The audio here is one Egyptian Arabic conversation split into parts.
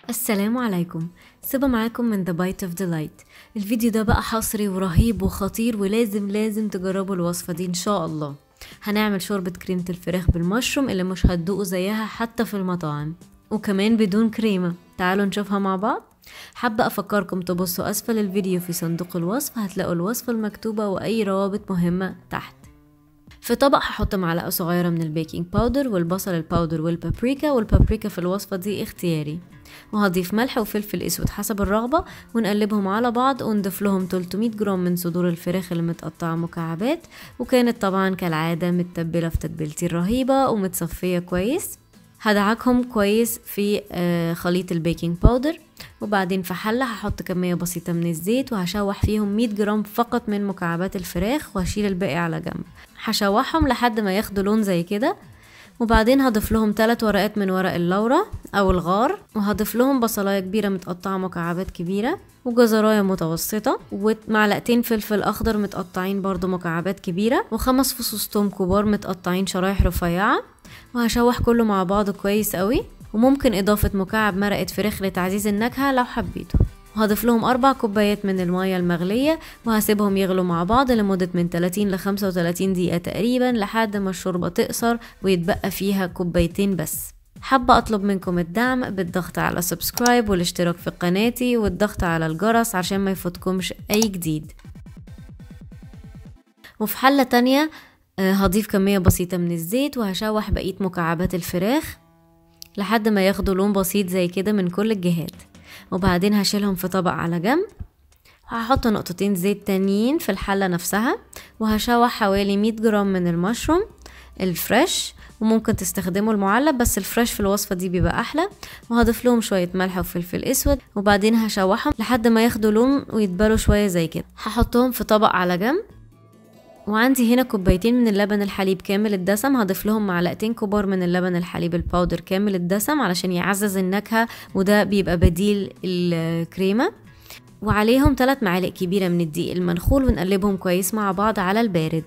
السلام عليكم سيبا معاكم من The Bite of Delight الفيديو ده بقى حصري ورهيب وخطير ولازم لازم تجربوا الوصفة دي ان شاء الله هنعمل شوربة كريمة الفراخ بالمشروم اللي مش هتدوقوا زيها حتى في المطاعم وكمان بدون كريمة تعالوا نشوفها مع بعض حابة أفكركم تبصوا أسفل الفيديو في صندوق الوصف هتلاقوا الوصفة المكتوبة وأي روابط مهمة تحت في طبق هحط معلقة صغيرة من البيكنج باودر والبصل الباودر والبابريكا والبابريكا في الوصفة دي اختياري وهضيف ملح وفلفل اسود حسب الرغبة ونقلبهم على بعض ونضيف لهم 300 جرام من صدور الفراخ اللي متقطعة مكعبات وكانت طبعا كالعادة متبلة في تتبيلتي الرهيبة ومتصفية كويس هدعكهم كويس في آه، خليط البيكنج باودر وبعدين في حلة هحط كمية بسيطة من الزيت وهشوح فيهم 100 جرام فقط من مكعبات الفراخ وهشيل الباقي على جنب هشوحهم لحد ما ياخدوا لون زي كده وبعدين هضيف لهم ثلاث ورقات من ورق اللورة او الغار وهضيف لهم بصلايه كبيره متقطعه مكعبات كبيره وجزرايه متوسطه ومعلقتين فلفل اخضر متقطعين برضو مكعبات كبيره وخمس فصوص توم كبار متقطعين شرايح رفيعه وهشوح كله مع بعضه كويس قوي وممكن اضافه مكعب مرقه فراخ لتعزيز النكهه لو حبيتوا وهضيف لهم أربع كوبايات من المية المغلية وهسيبهم يغلوا مع بعض لمدة من 30 ل 35 دقيقة تقريبا لحد ما الشوربة تقصر ويتبقى فيها كوبايتين بس حابة أطلب منكم الدعم بالضغط على سبسكرايب والاشتراك في قناتي والضغط على الجرس عشان ما يفوتكمش أي جديد وفي حلة تانية آه، هضيف كمية بسيطة من الزيت وهشوح بقية مكعبات الفراخ لحد ما ياخدوا لون بسيط زي كده من كل الجهات وبعدين هشيلهم في طبق على جنب هحط نقطتين زيت تانيين في الحلة نفسها وهشوح حوالي 100 جرام من المشروم الفريش وممكن تستخدموا المعلب بس الفريش في الوصفة دي بيبقى أحلى وهضيف لهم شوية ملح وفلفل أسود وبعدين هشوحهم لحد ما ياخدوا لون ويتبلوا شوية زي كده هحطهم في طبق على جنب وعندي هنا كوبايتين من اللبن الحليب كامل الدسم هضيف لهم معلقتين كبار من اللبن الحليب الباودر كامل الدسم علشان يعزز النكهة وده بيبقى بديل الكريمة وعليهم 3 معالق كبيرة من الدقيق المنخول ونقلبهم كويس مع بعض على البارد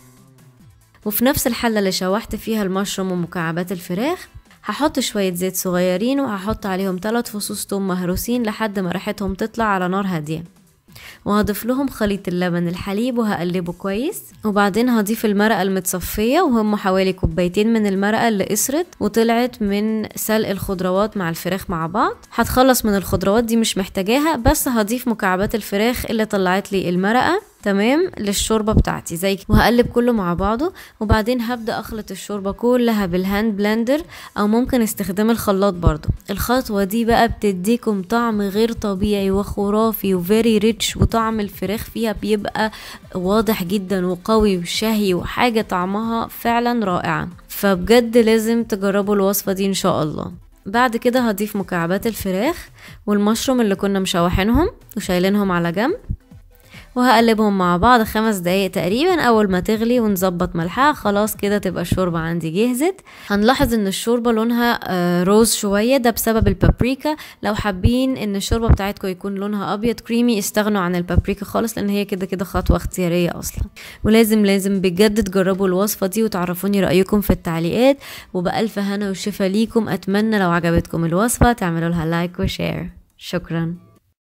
وفي نفس الحلة اللي شوحت فيها المشروم ومكعبات الفراخ هحط شوية زيت صغيرين وهحط عليهم 3 فصوص توم مهروسين لحد ما ريحتهم تطلع على نار هادية وهضيف لهم خليط اللبن الحليب وهقلبه كويس وبعدين هضيف المرقة المتصفية وهم حوالي كوبايتين من المرقة اللي قصرت وطلعت من سلق الخضروات مع الفراخ مع بعض هتخلص من الخضروات دي مش محتاجاها بس هضيف مكعبات الفراخ اللي طلعت لي المرقة تمام للشوربة بتاعتي زي وهقلب كله مع بعضه وبعدين هبدأ أخلط الشوربة كلها بالهاند بلندر أو ممكن استخدام الخلاط برضو الخطوة دي بقى بتديكم طعم غير طبيعي وخرافي وفيري ريتش وطعم الفراخ فيها بيبقى واضح جدا وقوي وشهي وحاجة طعمها فعلا رائعة فبجد لازم تجربوا الوصفة دي إن شاء الله بعد كده هضيف مكعبات الفراخ والمشروم اللي كنا مشوحينهم وشايلينهم على جنب وهقلبهم مع بعض خمس دقايق تقريبا اول ما تغلي ونظبط ملحها خلاص كده تبقى الشوربة عندي جهزت هنلاحظ ان الشوربة لونها آه، روز شوية ده بسبب البابريكا لو حابين ان الشوربة بتاعتكم يكون لونها ابيض كريمي استغنوا عن البابريكا خالص لان هي كده كده خطوة اختيارية اصلا ولازم لازم بجد تجربوا الوصفة دي وتعرفوني رأيكم في التعليقات وبألف هنا وشفا ليكم اتمنى لو عجبتكم الوصفة تعملوا لها لايك وشير شكرا